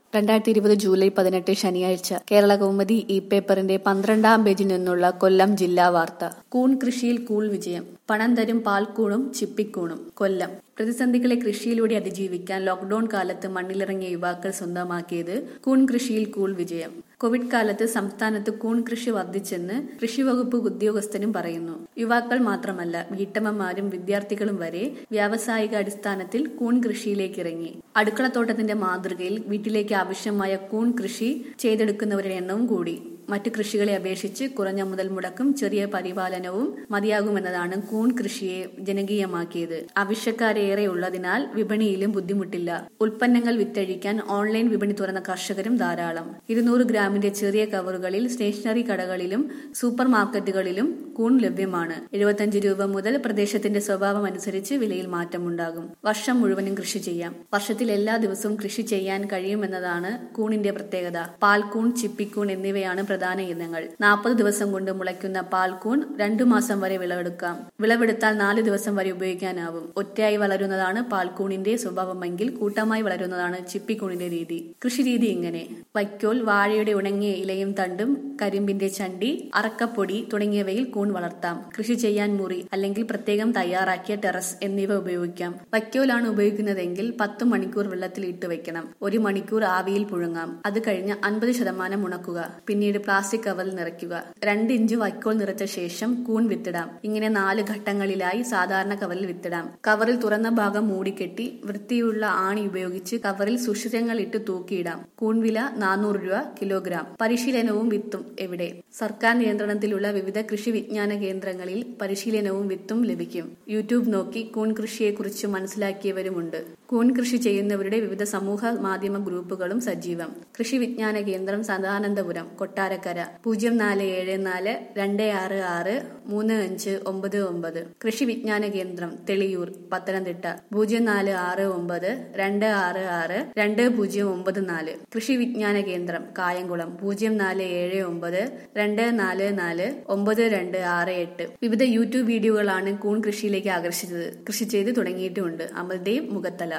രണ്ടായിരത്തി ഇരുപത് ജൂലൈ പതിനെട്ട് ശനിയാഴ്ച കേരള കൗമുദി ഇ പേപ്പറിന്റെ പന്ത്രണ്ടാം പേജിൽ നിന്നുള്ള കൊല്ലം ജില്ലാ വാർത്ത കൂൺ കൃഷിയിൽ കൂൾ വിജയം പണം തരും പാൽക്കൂണും ചിപ്പിക്കൂണും കൊല്ലം പ്രതിസന്ധികളെ കൃഷിയിലൂടെ അതിജീവിക്കാൻ ലോക്ഡൌൺ കാലത്ത് മണ്ണിലിറങ്ങിയ യുവാക്കൾ സ്വന്തമാക്കിയത് കൂൺ കൃഷിയിൽ കൂൾ വിജയം കോവിഡ് കാലത്ത് സംസ്ഥാനത്ത് കൂൺ കൃഷി വർദ്ധിച്ചെന്ന് കൃഷി വകുപ്പ് ഉദ്യോഗസ്ഥരും പറയുന്നു യുവാക്കൾ മാത്രമല്ല വീട്ടമ്മമാരും വിദ്യാർത്ഥികളും വരെ വ്യാവസായിക അടിസ്ഥാനത്തിൽ കൂൺ കൃഷിയിലേക്ക് ഇറങ്ങി അടുക്കളത്തോട്ടത്തിന്റെ മാതൃകയിൽ വീട്ടിലേക്ക് ആവശ്യമായ കൂൺ കൃഷി ചെയ്തെടുക്കുന്നവരുടെ എണ്ണവും കൂടി മറ്റു കൃഷികളെ അപേക്ഷിച്ച് കുറഞ്ഞ മുതൽ മുടക്കും ചെറിയ പരിപാലനവും മതിയാകുമെന്നതാണ് കൂൺ കൃഷിയെ ജനകീയമാക്കിയത് ആവശ്യക്കാരേറെ ഉള്ളതിനാൽ വിപണിയിലും ബുദ്ധിമുട്ടില്ല ഉൽപ്പന്നങ്ങൾ വിറ്റഴിക്കാൻ ഓൺലൈൻ വിപണി തുറന്ന കർഷകരും ധാരാളം ഇരുന്നൂറ് ഗ്രാമിന്റെ ചെറിയ കവറുകളിൽ സ്റ്റേഷനറി കടകളിലും സൂപ്പർ മാർക്കറ്റുകളിലും കൂൺ ലഭ്യമാണ് എഴുപത്തഞ്ച് രൂപ മുതൽ പ്രദേശത്തിന്റെ സ്വഭാവം അനുസരിച്ച് വിലയിൽ മാറ്റമുണ്ടാകും വർഷം മുഴുവനും കൃഷി ചെയ്യാം വർഷത്തിൽ എല്ലാ ദിവസവും കൃഷി ചെയ്യാൻ കഴിയുമെന്നതാണ് കൂണിന്റെ പ്രത്യേകത പാൽക്കൂൺ ചിപ്പിക്കൂൺ എന്നിവയാണ് പ്രധാന ഇനങ്ങൾ നാൽപ്പത് ദിവസം കൊണ്ട് മുളയ്ക്കുന്ന പാൽക്കൂൺ രണ്ടു മാസം വരെ വിളവെടുക്കാം വിളവെടുത്താൽ നാല് ദിവസം വരെ ഉപയോഗിക്കാനാവും ഒറ്റയായി വളരുന്നതാണ് പാൽക്കൂണിന്റെ സ്വഭാവമെങ്കിൽ കൂട്ടമായി വളരുന്നതാണ് ചിപ്പിക്കൂണിന്റെ രീതി കൃഷി രീതി ഇങ്ങനെ വൈക്കോൽ വാഴയുടെ ഉണങ്ങിയ ഇലയും തണ്ടും കരിമ്പിന്റെ ചണ്ടി അറക്കപ്പൊടി തുടങ്ങിയവയിൽ കൂൺ വളർത്താം കൃഷി ചെയ്യാൻ മുറി അല്ലെങ്കിൽ പ്രത്യേകം തയ്യാറാക്കിയ ടെറസ് എന്നിവ ഉപയോഗിക്കാം വൈക്കോലാണ് ഉപയോഗിക്കുന്നതെങ്കിൽ പത്ത് മണിക്കൂർ വെള്ളത്തിൽ ഇട്ട് വെക്കണം ഒരു മണിക്കൂർ ആവിയിൽ പുഴുങ്ങാം അത് കഴിഞ്ഞ് അൻപത് ശതമാനം ഉണക്കുക പിന്നീട് പ്ലാസ്റ്റിക് കവറിൽ നിറയ്ക്കുക രണ്ട് ഇഞ്ച് വൈക്കോൽ നിറച്ച ശേഷം കൂൺ വിത്തിടാം ഇങ്ങനെ നാല് ഘട്ടങ്ങളിലായി സാധാരണ കവറിൽ വിത്തിടാം കവറിൽ തുറന്ന ഭാഗം മൂടിക്കെട്ടി വൃത്തിയുള്ള ആണി ഉപയോഗിച്ച് കവറിൽ സുഷിരങ്ങൾ ഇട്ട് തൂക്കിയിടാം കൂൺവില നാനൂറ് രൂപ കിലോഗ്രാം പരിശീലനവും വിത്തും എവിടെ സർക്കാർ നിയന്ത്രണത്തിലുള്ള വിവിധ കൃഷി വിജ്ഞാന കേന്ദ്രങ്ങളിൽ പരിശീലനവും വിത്തും ലഭിക്കും യൂട്യൂബ് നോക്കി കൂൺ കൃഷിയെക്കുറിച്ച് മനസ്സിലാക്കിയവരുമുണ്ട് കൂൺ കൃഷി ചെയ്യുന്നവരുടെ വിവിധ സമൂഹ മാധ്യമ ഗ്രൂപ്പുകളും സജീവം കൃഷി വിജ്ഞാന കേന്ദ്രം സദാനന്ദപുരം കൊട്ടാരക്കര പൂജ്യം നാല് ഏഴ് നാല് രണ്ട് ആറ് ആറ് മൂന്ന് അഞ്ച് ഒമ്പത് ഒമ്പത് കൃഷി വിജ്ഞാന കേന്ദ്രം തെളിയൂർ പത്തനംതിട്ട പൂജ്യം നാല് ആറ് ഒമ്പത് രണ്ട് ആറ് ആറ് രണ്ട് പൂജ്യം ഒമ്പത് നാല് കൃഷി വിജ്ഞാന കേന്ദ്രം കായംകുളം പൂജ്യം നാല് ഏഴ് ഒമ്പത് രണ്ട് നാല് നാല് ഒമ്പത് രണ്ട് ആറ് എട്ട് വിവിധ യൂട്യൂബ് വീഡിയോകളാണ് കൂൺ കൃഷിയിലേക്ക് ആകർഷിച്ചത് കൃഷി ചെയ്ത് തുടങ്ങിയിട്ടുമുണ്ട് അമൽദേവ് മുഖത്തല